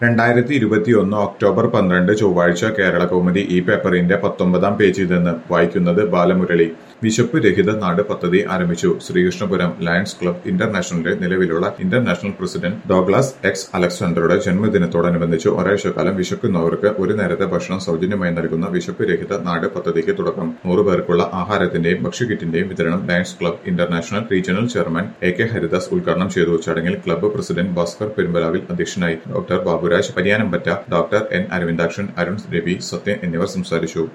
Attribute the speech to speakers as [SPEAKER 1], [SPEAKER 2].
[SPEAKER 1] രണ്ടായിരത്തി ഇരുപത്തിയൊന്ന് ഒക്ടോബർ പന്ത്രണ്ട് ചൊവ്വാഴ്ച കേരള കൗമുദി ഈ പേപ്പറിന്റെ പത്തൊമ്പതാം പേജിൽ നിന്ന് വായിക്കുന്നത് ബാലമുരളി വിശപ്പ് രഹിത നാട് പദ്ധതി ആരംഭിച്ചു ശ്രീകൃഷ്ണപുരം ലയൺസ് ക്ലബ് ഇന്റർനാഷണലിന്റെ നിലവിലുള്ള ഇന്റർനാഷണൽ പ്രസിഡന്റ് ഡോഗ്ലാസ് എക്സ് അലക്സാണ്ടറുടെ ജന്മദിനത്തോടനുബന്ധിച്ച് ഒരാഴ്ചക്കാലം വിശക്കുന്നവർക്ക് ഒരു നേരത്തെ ഭക്ഷണം സൗജന്യമായി നൽകുന്ന വിശപ്പ് രഹിത നാട് പദ്ധതിക്ക് തുടക്കം നൂറ് പേർക്കുള്ള ആഹാരത്തിന്റെയും ഭക്ഷ്യക്കിറ്റിന്റെയും വിതരണം Lions club international regional chairman A K Haridas ഉദ്ഘാടനം ചെയ്തു ചടങ്ങിൽ ക്ലബ്ബ് പ്രസിഡന്റ് ഭാസ്കർ പെരുമ്പലാവിൽ അധ്യക്ഷനായി doctor Baburaj Pariyanampatta doctor N Aravindakshan Arun Ravi Sathyan എന്നിവർ സംസാരിച്ചു